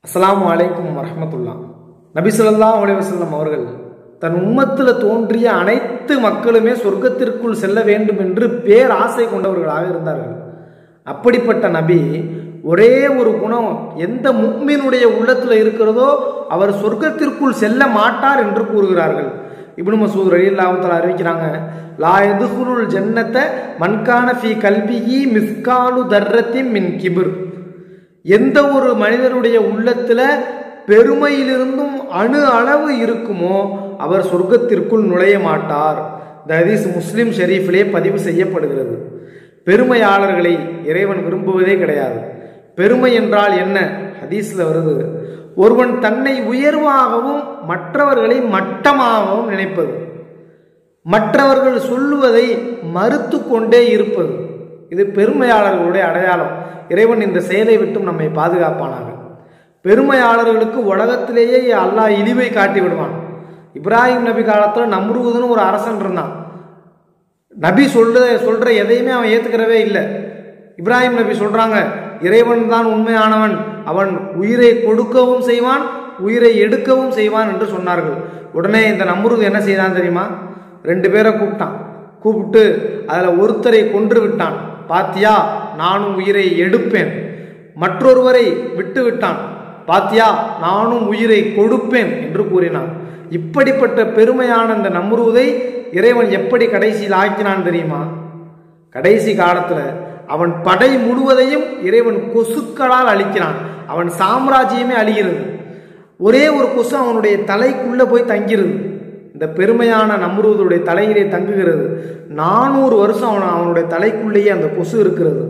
அஸ்ஸலாமு அலைக்கும் வரஹ்மத்துல்லாஹ் நபி ஸல்லல்லாஹு அலைஹி வஸல்லம் அவர்கள் தன் உம்மத்தில் தோன்றிய அனைத்து மக்களுமே சொர்க்கத்திற்குள் செல்ல வேண்டும் என்று பேராசை கொண்டவர்களாக இருந்தார்கள் அப்படிப்பட்ட நபி ஒரே ஒரு குணம் எந்த முக்மினுடைய உள்ளத்தில் இருக்கிறதோ அவர் சொர்க்கத்திற்குள் செல்ல மாட்டார் என்று கூறுகிறார்கள் இப்னு மசூத் ரலியல்லாஹு அறிவிக்கிறாங்க லா எதுகுருள் ஜன்னத்தை மன்கான ஃபி கல்வியி மிஸ்காலு தர்ரத்தின் மின் கிபிர் எந்த ஒரு மனிதனுடைய உள்ளத்துல பெருமையிலிருந்தும் அணு அளவு இருக்குமோ அவர் சொர்க்கத்திற்குள் நுழைய மாட்டார் இந்த ஹதீஸ் முஸ்லிம் ஷெரீஃபிலே பதிவு செய்யப்படுகிறது பெருமையாளர்களை இறைவன் விரும்புவதே கிடையாது பெருமை என்றால் என்ன ஹதீஸ்ல வருது ஒருவன் தன்னை உயர்வாகவும் மற்றவர்களை மட்டமாகவும் நினைப்பது மற்றவர்கள் சொல்லுவதை மறுத்து கொண்டே இருப்பது இது பெருமையாளர்களுடைய அடையாளம் இறைவன் இந்த செயலை விட்டும் நம்மை பாதுகாப்பானாக பெருமையாளர்களுக்கு உலகத்திலேயே அல்லாஹ் இழிவை காட்டி விடுவான் இப்ராஹிம் நபி காலத்தில் நம்ருதுன்னு ஒரு அரசன் இருந்தான் நபி சொல்ற சொல்ற எதையுமே அவன் ஏத்துக்கிறவே இல்லை இப்ராஹிம் நபி சொல்றாங்க இறைவன் தான் உண்மையானவன் அவன் உயிரை கொடுக்கவும் செய்வான் உயிரை எடுக்கவும் செய்வான் என்று சொன்னார்கள் உடனே இந்த நம்ருது என்ன செய்தான் தெரியுமா ரெண்டு பேரை கூப்பிட்டான் கூப்பிட்டு அதில் ஒருத்தரை கொன்று விட்டான் பாத்தியா நானும் உயிரை எடுப்பேன் மற்றொருவரை விட்டு விட்டான் பாத்தியா நானும் உயிரை கொடுப்பேன் என்று கூறினான் இப்படிப்பட்ட பெருமையான இந்த நம்ருதை இறைவன் எப்படி கடைசியில் ஆக்கினான் தெரியுமா கடைசி காலத்தில் அவன் படை முழுவதையும் இறைவன் கொசுக்களால் அழிக்கிறான் அவன் சாம்ராஜ்யமே அழிகிறது ஒரே ஒரு கொசு அவனுடைய தலைக்குள்ள போய் தங்கிறது இந்த பெருமையான நம்ரூதுடைய தலையிலே தங்குகிறது நானூறு வருஷம் அவன் அவனுடைய தலைக்குள்ளேயே அந்த கொசு இருக்கிறது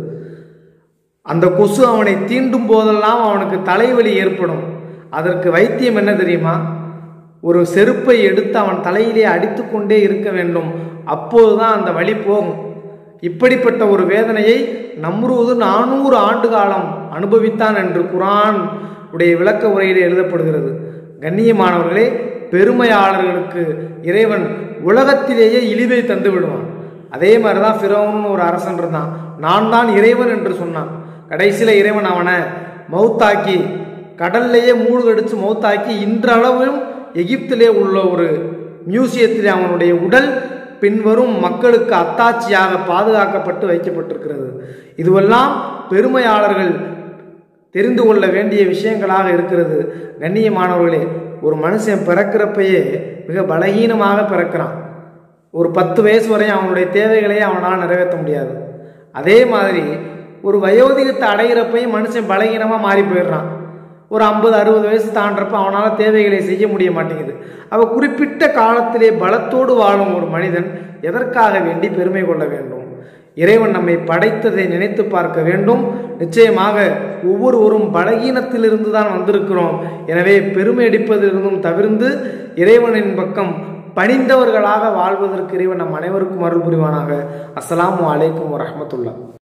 அந்த கொசு அவனை தீண்டும் போதெல்லாம் அவனுக்கு தலைவலி ஏற்படும் அதற்கு வைத்தியம் என்ன தெரியுமா ஒரு செருப்பை எடுத்து அவன் தலையிலே அடித்து கொண்டே இருக்க வேண்டும் அப்போதுதான் அந்த வலி போகும் இப்படிப்பட்ட ஒரு வேதனையை நம்ரூது நானூறு ஆண்டு காலம் அனுபவித்தான் என்று குரான் உடைய விளக்க உரையில் எழுதப்படுகிறது கண்ணியமானவர்களே பெருமையாளர்களுக்கு இறைவன் உலகத்திலேயே இழிவை தந்து விடுவான் அதே மாதிரி தான் ஃபிரோன்னு ஒரு அரசன் இருந்தான் நான் தான் இறைவன் என்று சொன்னான் கடைசியில் இறைவன் அவனை மௌத்தாக்கி கடல்லையே மூழ்கடிச்சு மௌத்தாக்கி இன்றளவும் எகிப்திலே உள்ள ஒரு மியூசியத்திலே அவனுடைய உடல் பின்வரும் மக்களுக்கு அத்தாட்சியாக பாதுகாக்கப்பட்டு வைக்கப்பட்டிருக்கிறது இதுவெல்லாம் பெருமையாளர்கள் தெரிந்து கொள்ள வேண்டிய விஷயங்களாக இருக்கிறது கண்ணியமானவர்களே ஒரு மனுஷன் பிறக்கிறப்பயே மிக பலகீனமாக பிறக்கிறான் ஒரு பத்து வயசு வரையும் அவனுடைய தேவைகளையே அவனால் நிறைவேற்ற முடியாது அதே மாதிரி ஒரு வயோதிகத்தை அடைகிறப்பையும் மனுஷன் பலகீனமாக மாறி போயிடுறான் ஒரு ஐம்பது அறுபது வயசு தாண்டப்ப அவனால் தேவைகளை செய்ய முடிய மாட்டேங்குது அவ குறிப்பிட்ட காலத்திலே பலத்தோடு வாழும் ஒரு மனிதன் எதற்காக வேண்டி பெருமை கொள்ள வேண்டும் இறைவன் நம்மை படைத்ததை நினைத்து பார்க்க வேண்டும் நிச்சயமாக ஒவ்வொருவரும் பலகீனத்திலிருந்து தான் வந்திருக்கிறோம் எனவே பெருமை அடிப்பதிலிருந்தும் தவிர்ந்து இறைவனின் பக்கம் பணிந்தவர்களாக வாழ்வதற்கு இறைவன் நம் அனைவருக்கும் அருள் புரிவானாக அஸ்ஸலாமு அலைக்கும் வரஹமத்துல்லா